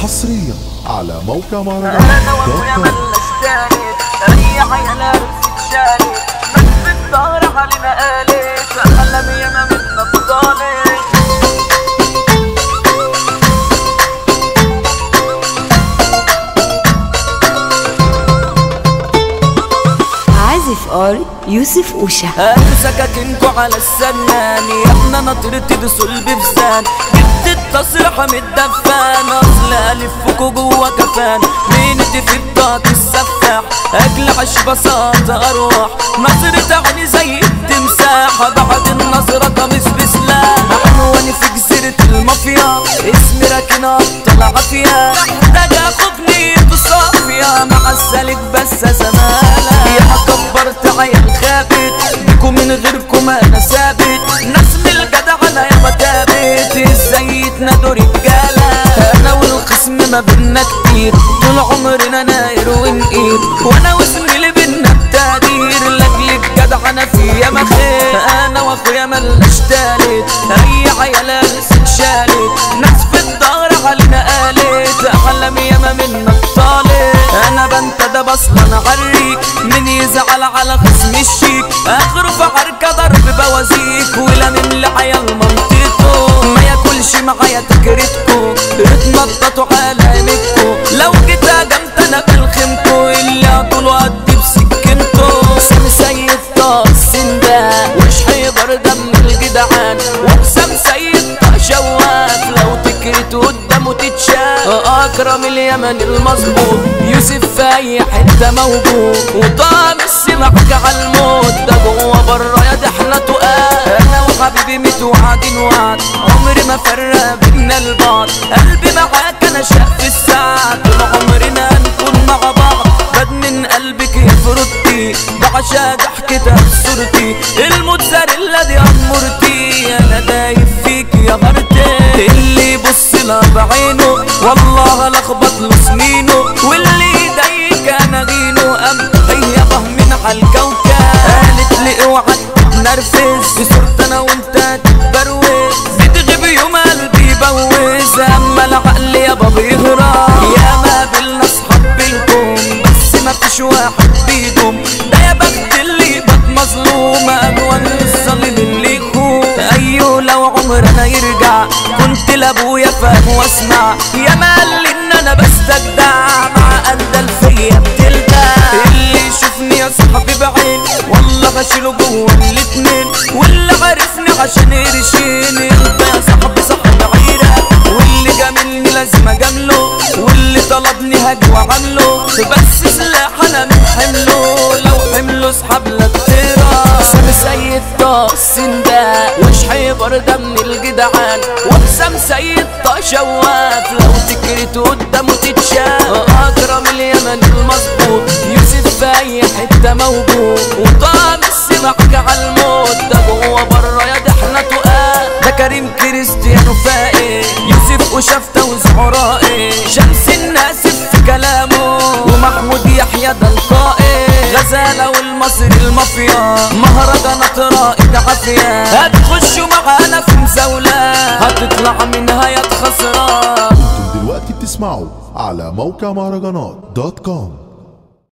حصريا على موقع مهرجانات انا دوت وابويا كوم. ملناش تالت اي عيالة بتتشالت بس في الظهر علينا قالت قلم ياما منا بطالت عازف ار يوسف اوشا هاتوا سكاكينكوا على السنان يا ابني انا طرت بصلب في سان جبت التصريحة من الدفان اصل الفكوا جوا كفان مين في بطاقة السفاح اكل عش بساطة اروح نظرة عيني زي التمساح بعد النظرة قميص بسلاح عنواني في جزيرة المافيا اسمي راكن ابطال عافية محتاج اخد نيته صافية مع السالك بس زمالة يا ما كبرت عيال خابت بيكوا من غيركم انا ثابت ناس من الجدع انا يا متابت ازاي يتنادوا رجالة انا والخصم ما بينا كتير طول عمرنا ناير ونقير وانا وزميلي بينا التقدير لاجل الجدع انا فيا ما خير انا واخويا ملناش تالت اي عيالة لسه شالت ناس في الدار علينا قالت احلام ياما منا طالت انا بنت ده بصلا عريك من يزعل على خصم الشيك اخره في عركة ضرب بوازيك ولا من لعيال منطقته ما ياكلش معايا تكرتكو اتنططوا على مكو لو جيت هجمت انا بالخمكو اللي هطوله قد بسكنته سامي سيد طه السندا وش حيبر دم الجدعان وحسام سيد طه شواف لو تكرت قدامه تتشاف اكرم اليمن المظبوط يوسف في اي حته موجود وطعم السمك على الموت ده جوه بره يا ده احنا تقال انا وحبيبي ميت وعدين وعد عمري ما فرق بينا البعض قلبي معاك انا شاف في الساعة طول عمرنا نكون مع بعض بد من قلبك يا فرطي بعشا ضحكتها في صورتي الموتزاريلا دي امورتي انا دايب فيك يا مرتي اللي يبص لها بعينه والله لخبط له سنينه واللي يضايق انا غينه ام غيبه من على الكوكب قالت لي اوعى تنرفز في صورة انا وانت تتبروز بتغيب يوم قلبي يبوز اما العقل يابا بيهرب يا ما بالنا اصحاب بينكم بس ما فيش واحد بيدوم ده يا بخت اللي بات مظلوم اجوان الظالم اللي يخون ايوه لو عمرنا يرجع كنت لابويا فاهم واسمع يا ما قال لي ان انا بستجدع مع اندل فيا بتلدع اللي يشوفني يا صاحبي بعين والله بشيله جوه الاتنين واللي عارفني عشان قرشين انت يا صاحبي صاحب عيرة واللي جاملني لازم اجامله واللي طلبني هاجي وعامله بس سلاح انا من حمله لو حمله اسحب لك ترى سامي سيد طه السندا وش حيبر ده من الجدعان وحسام سيد طه شواف لو تكرت قدامه تتشاف اكرم اليمن المظبوط يوسف في اي حته موجود وطعم السمك على الموت ده جوه بره يا ده احنا تقال ده كريم كريستيانو فائق يوسف وشفته وزعرائي شمس الناس في كلامه ومحمود يحيى ده القائد غزالة والمصري المافيا مهرجانات رائد عافية هتخشوا معانا في مزاولة هتطلع منها يا خسران انتم دلوقتي بتسمعوا على موقع مهرجانات دوت كوم